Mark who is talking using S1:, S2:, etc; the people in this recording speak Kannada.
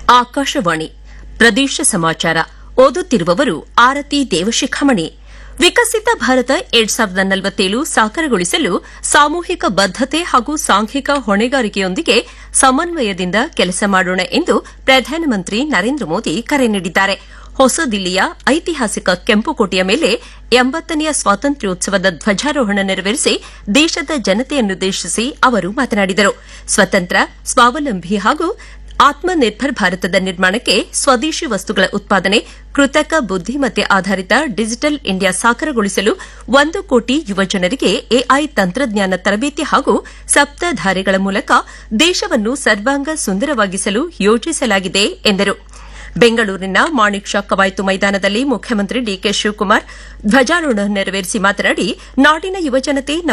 S1: ಆಕಾಶವಾಣಿ ಪ್ರದೇಶ ಸಮಾಚಾರ ಓದುತ್ತಿರುವವರು ಆರತಿ ದೇವಶಿಖಾಮಣಿ ವಿಕಸಿತ ಭಾರತ ಎರಡ್ ಸಾವಿರದ ನಲವತ್ತೇಳು ಸಾಕಾರಗೊಳಿಸಲು ಸಾಮೂಹಿಕ ಬದ್ದತೆ ಹಾಗೂ ಸಾಂಘಿಕ ಹೊಣೆಗಾರಿಕೆಯೊಂದಿಗೆ ಸಮನ್ವಯದಿಂದ ಕೆಲಸ ಮಾಡೋಣ ಎಂದು ಪ್ರಧಾನಮಂತ್ರಿ ನರೇಂದ್ರ ಮೋದಿ ಕರೆ ನೀಡಿದ್ದಾರೆ ಹೊಸ ದಿಲ್ಲಿಯ ಐತಿಹಾಸಿಕ ಕೆಂಪುಕೋಟೆಯ ಮೇಲೆ ಎಂಬತ್ತನೆಯ ಸ್ವಾತಂತ್ರ್ಯೋತ್ಸವದ ಧ್ವಜಾರೋಹಣ ನೆರವೇರಿಸಿ ದೇಶದ ಜನತೆಯನ್ನುದ್ದೇಶಿಸಿ ಅವರು ಮಾತನಾಡಿದರು ಸ್ವತಂತ್ರ ಸ್ವಾವಲಂಬಿ ಹಾಗೂ ಆತ್ಮನಿರ್ಭರ್ ಭಾರತದ ನಿರ್ಮಾಣಕ್ಕೆ ಸ್ವದೇಶಿ ವಸ್ತುಗಳ ಉತ್ಪಾದನೆ ಕೃತಕ ಬುದ್ದಿಮತ್ತೆ ಆಧಾರಿತ ಡಿಜಿಟಲ್ ಇಂಡಿಯಾ ಸಾಕಾರಗೊಳಿಸಲು ಒಂದು ಕೋಟಿ ಯುವಜನರಿಗೆ ಎಐ ತಂತ್ರಜ್ಞಾನ ತರಬೇತಿ ಹಾಗೂ ಸಪ್ತಧಾರೆಗಳ ಮೂಲಕ ದೇಶವನ್ನು ಸರ್ವಾಂಗ ಸುಂದರವಾಗಿಸಲು ಯೋಜಿಸಲಾಗಿದೆ ಎಂದರು ಬೆಂಗಳೂರಿನ ಮಾಣಿಕ್ ಷಾ ಕವಾಯತು ಮೈದಾನದಲ್ಲಿ ಮುಖ್ಯಮಂತ್ರಿ ಡಿಕೆ ಶಿವಕುಮಾರ್ ಧ್ವಜಾರೋಹಣ ನೆರವೇರಿಸಿ ಮಾತನಾಡಿ ನಾಡಿನ ಯುವಜನತೆ